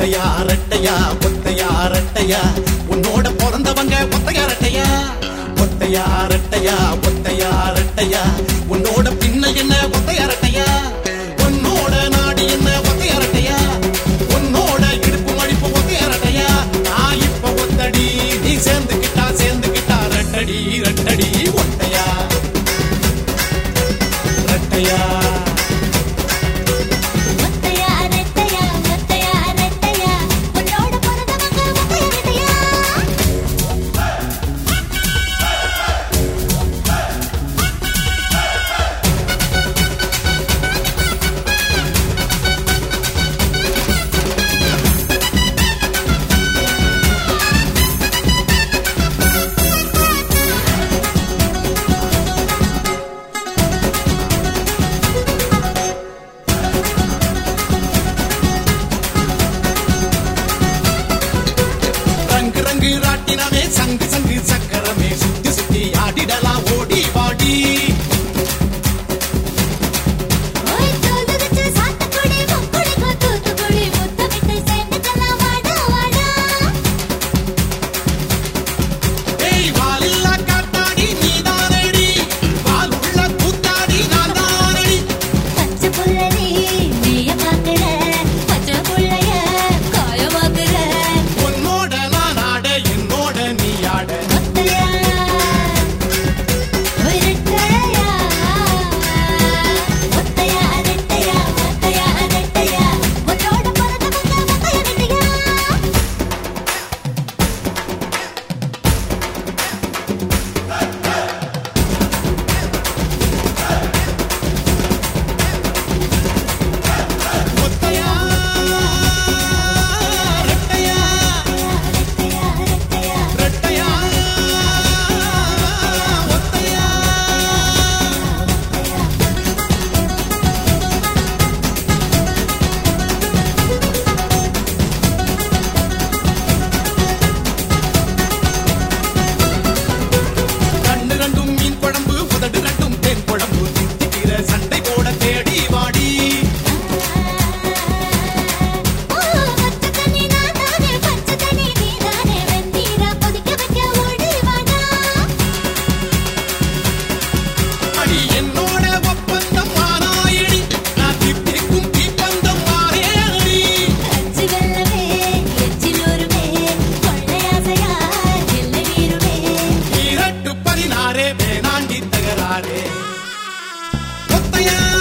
ஒத்தையா ரெட்டையா ஒத்தையா ரெட்டையா உன்னோட பிறந்தவங்க ஒத்தையா ரெட்டையா ஒத்தையா ரெட்டையா ஒத்தையா ரெட்டையா உன்னோட பின்ன என்ன ஒத்தையா ரெட்டையா உன்னோட நாடி என்ன ஒத்தையா ரெட்டையா உன்னோட இடுப்பு மடிப்பு ஒத்தையா ரெட்டையா நான் இப்ப ஒத்தடி நீ சேர்ந்துக்கிட்டா சேர்ந்துக்கிட்டா ரெட்டடி ரெட்டடி ஒத்தையா ரெட்டையா ஒத்தையா ரெட்டையா ஒத்தையா ரெட்டையா உன்னோட பிறந்தவங்க ஒத்தையா ரெட்டையா ரங்கு ரங்கு ராட்டினமே சங்கு சங்கு சக்கரமே சுத்தி சுத்தி ஆடிடலாம் ஓடி வாடி ஓய் தூதுகுச்சு சாத்துக்குடி முக்குளிக்கு தூத்துக்குடி முத்தமிட்டு சேர்ந்துக்கலாம் வாடா வாடா ஏய் வாலில்லா காத்தாடி நீதானடி வால் உள்ள கூத்தாடி நான் தானடி பச்சை புள்ளரி நீய பாக்குற பச்சை புள்ளைய காயமாக்குற உன்னோட நான் ஆட என்னோட நீ ஆட ஒத்தையா ஒரு ரெட்டையா ஒத்தையா ரெட்டையா ஒத்தையா ரெட்டையா உன்னோட பிறந்தவங்க ஒத்தையா ரெட்டையா ஒத்தையா ரெட்டையா ரெட்டையா ரெட்டையா ரெட்டையா ஒத்தையா கண்ணு ரெண்டும் மீன் குழம்பு உதடு ரெண்டும் தேன் குழம்பு தித்திக்கிற சண்டை போட தேடி வாடி ஓ பச்சை தண்ணி நான் தானே பச்சை தண்ணி நீ தானே வெந்நீரா கொதிக்க வைக்க ஓடி வாடா அடி என்னோட ஒப்பந்தம் மாறாயடி நான் தித்திக்கும் தீப்பந்தம் மாறேடி அச்சு வெல்லவே எச்சிலூருமே கொள்ளையாசையா எல்லை வீருமே இரட்டு பதினாறே வேணாண்டி தகராறே ஒத்தையா